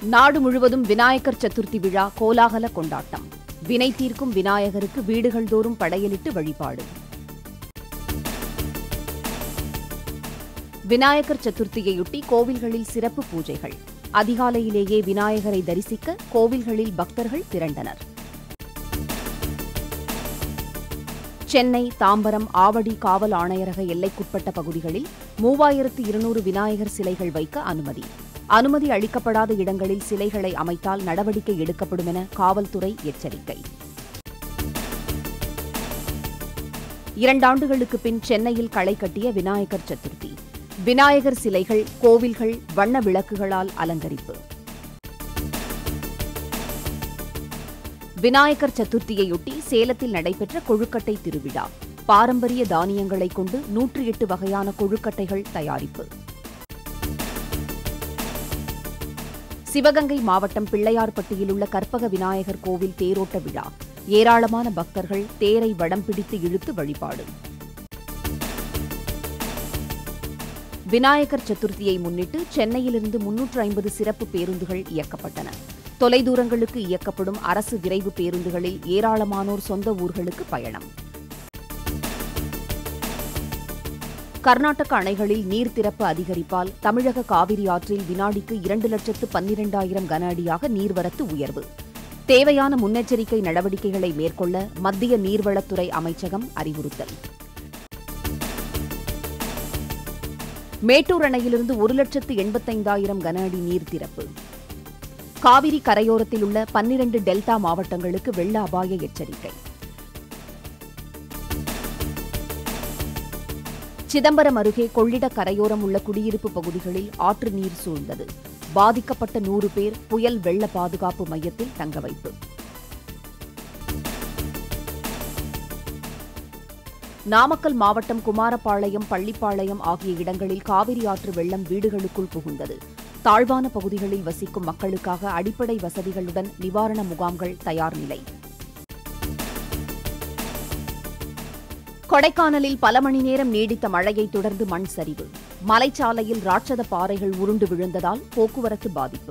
நாடு முழுவதும் விநாயகர் சதுர்த்தி விழா கோலாகல கொண்டாட்டம் வினை தீர்க்கும் விநாயகருக்கு வீடுகள் தோறும் படையலிட்டு வழிபாடு விநாயகர் சதுர்த்தியையொட்டி கோவில்களில் சிறப்பு பூஜைகள் அதிகாலையிலேயே விநாயகரை தரிசிக்க கோவில்களில் பக்தர்கள் திரண்டனர் சென்னை தாம்பரம் ஆவடி காவல் ஆணையரக எல்லைக்குட்பட்ட பகுதிகளில் மூவாயிரத்து இருநூறு விநாயகர் சிலைகள் வைக்க அனுமதி அனுமதி அளிக்கப்படாத இடங்களில் சிலைகளை அமைத்தால் நடவடிக்கை எடுக்கப்படும் என காவல்துறை எச்சரிக்கை இரண்டாண்டுகளுக்கு பின் சென்னையில் களை கட்டிய விநாயகர் சதுர்த்தி விநாயகர் சிலைகள் கோவில்கள் வண்ண விளக்குகளால் அலங்கரிப்பு விநாயகர் சதுர்த்தியையொட்டி சேலத்தில் நடைபெற்ற கொழுக்கட்டை திருவிழா பாரம்பரிய தானியங்களைக் கொண்டு நூற்றி எட்டு வகையான கொழுக்கட்டைகள் தயாரிப்பு சிவகங்கை மாவட்டம் பிள்ளையார்பட்டியில் உள்ள கற்பக விநாயகர் கோவில் தேரோட்ட விழா ஏராளமான பக்தர்கள் தேரை வடம் பிடித்து இழுத்து வழிபாடு விநாயகர் சதுர்த்தியை முன்னிட்டு சென்னையிலிருந்து முன்னூற்று ஐம்பது சிறப்பு பேருந்துகள் இயக்கப்பட்டன தொலைதூரங்களுக்கு இயக்கப்படும் அரசு விரைவு பேருந்துகளில் ஏராளமானோர் சொந்த ஊர்களுக்கு பயணம் கர்நாடக அணைகளில் நீர் திறப்பு அதிகரிப்பால் தமிழக காவிரி ஆற்றில் வினாடிக்கு இரண்டு லட்சத்து பன்னிரண்டாயிரம் கன அடியாக நீர்வரத்து உயர்வு தேவையான முன்னெச்சரிக்கை நடவடிக்கைகளை மேற்கொள்ள மத்திய நீர்வளத்துறை அமைச்சகம் அறிவுறுத்தல் மேட்டூர் அணையிலிருந்து ஒரு லட்சத்து எண்பத்தைந்தாயிரம் கன அடி நீர் திறப்பு காவிரி கரையோரத்தில் உள்ள பன்னிரண்டு டெல்டா மாவட்டங்களுக்கு வெள்ள அபாய எச்சரிக்கை சிதம்பரம் அருகே கொள்ளிட கரையோரம் உள்ள குடியிருப்பு பகுதிகளில் ஆற்று நீர் சூழ்ந்தது பாதிக்கப்பட்ட நூறு பேர் புயல் வெள்ள பாதுகாப்பு மையத்தில் தங்க வைப்பு நாமக்கல் மாவட்டம் குமாரபாளையம் பள்ளிப்பாளையம் ஆகிய இடங்களில் காவிரி ஆற்று வெள்ளம் வீடுகளுக்குள் புகுந்தது தாழ்வான பகுதிகளில் வசிக்கும் மக்களுக்காக அடிப்படை வசதிகளுடன் நிவாரண முகாம்கள் தயார் நிலை கொடைக்கானலில் பல மணி நேரம் நீடித்த மழையைத் தொடர்ந்து மண் சரிவு மலைச்சாலையில் ராட்சத பாறைகள் உருண்டு விழுந்ததால் போக்குவரத்து பாதிப்பு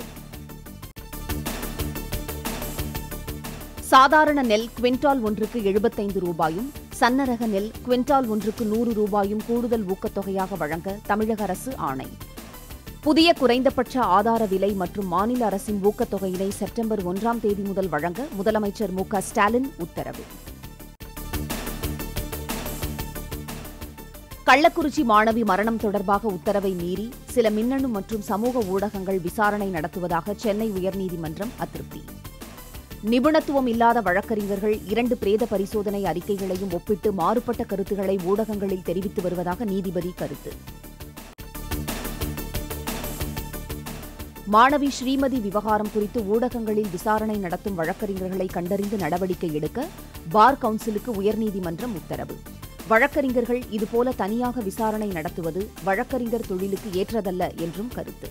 சாதாரண நெல் குவிண்டால் ஒன்றுக்கு எழுபத்தைந்து ரூபாயும் சன்னரக நெல் குவிண்டால் ஒன்றுக்கு நூறு ரூபாயும் கூடுதல் ஊக்கத்தொகையாக வழங்க தமிழக அரசு ஆணை புதிய குறைந்தபட்ச ஆதார விலை மற்றும் மாநில அரசின் ஊக்கத்தொகையினை செப்டம்பர் ஒன்றாம் தேதி முதல் வழங்க முதலமைச்சர் மு க ஸ்டாலின் உத்தரவு கள்ளக்குறிச்சி மாணவி மரணம் தொடர்பாக உத்தரவை மீறி சில மின்னணு மற்றும் சமூக ஊடகங்கள் விசாரணை நடத்துவதாக சென்னை உயர்நீதிமன்றம் அதிருப்தி நிபுணத்துவம் இல்லாத வழக்கறிஞர்கள் இரண்டு பிரேத பரிசோதனை அறிக்கைகளையும் ஒப்பிட்டு மாறுபட்ட கருத்துக்களை ஊடகங்களில் தெரிவித்து வருவதாக நீதிபதி கருத்து மாணவி ஸ்ரீமதி விவகாரம் குறித்து ஊடகங்களில் விசாரணை நடத்தும் வழக்கறிஞர்களை கண்டறிந்து நடவடிக்கை எடுக்க பார் கவுன்சிலுக்கு உயர்நீதிமன்றம் உத்தரவு வழக்கறிஞர்கள் இதுபோல தனியாக விசாரணை நடத்துவது வழக்கறிஞர் தொழிலுக்கு ஏற்றதல்ல என்றும் கருத்து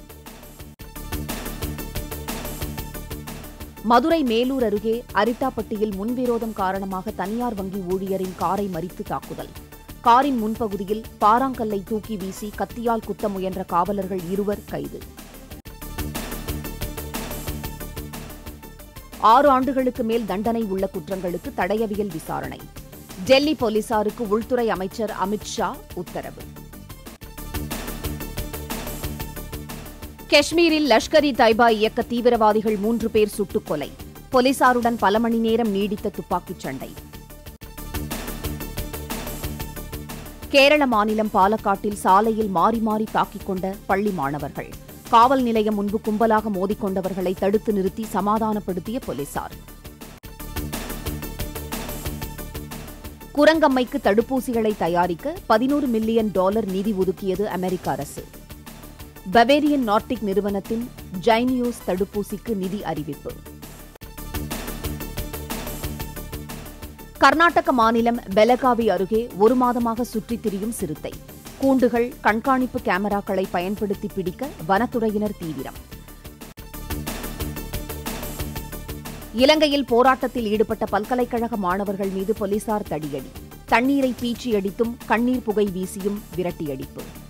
மதுரை மேலூர் அருகே அரிட்டாப்பட்டியில் முன்விரோதம் காரணமாக தனியார் வங்கி ஊழியரின் காரை மறித்து தாக்குதல் காரின் முன்பகுதியில் பாறாங்கல்லை தூக்கி வீசி கத்தியால் குத்த முயன்ற காவலர்கள் இருவர் கைது ஆறு ஆண்டுகளுக்கு மேல் தண்டனை உள்ள குற்றங்களுக்கு தடயவியல் விசாரணை டெல்லி போலீசாருக்கு உள்துறை அமைச்சர் அமித் ஷா உத்தரவு காஷ்மீரில் லஷ்கர் இ தைபா இயக்க தீவிரவாதிகள் மூன்று பேர் சுட்டுக் கொலை போலீசாருடன் பல மணி நேரம் நீடித்த துப்பாக்கிச் சண்டை கேரள மாநிலம் பாலக்காட்டில் சாலையில் மாறி மாறி தாக்கிக் கொண்ட பள்ளி மாணவர்கள் காவல் நிலையம் முன்பு கும்பலாக மோதிக்கொண்டவர்களை தடுத்து நிறுத்தி சமாதானப்படுத்திய போலீசார் குரங்கம்மைக்கு தடுப்பூசிகளை தயாரிக்க பதினோரு மில்லியன் டாலர் நிதி ஒதுக்கியது அமெரிக்க அரசு பவேரியன் நார்டிக் நிறுவனத்தின் ஜைனியோஸ் தடுப்பூசிக்கு நிதி அறிவிப்பு கர்நாடக மாநிலம் பெலகாவி அருகே ஒரு மாதமாக சுற்றித் திரியும் சிறுத்தை கூண்டுகள் கண்காணிப்பு கேமராக்களை பயன்படுத்தி பிடிக்க வனத்துறையினர் தீவிரம் இலங்கையில் போராட்டத்தில் ஈடுபட்ட பல்கலைக்கழக மாணவர்கள் மீது போலீசார் தடியடி தண்ணீரை பீச்சியடித்தும் கண்ணீர் புகை வீசியும் விரட்டியடிப்பு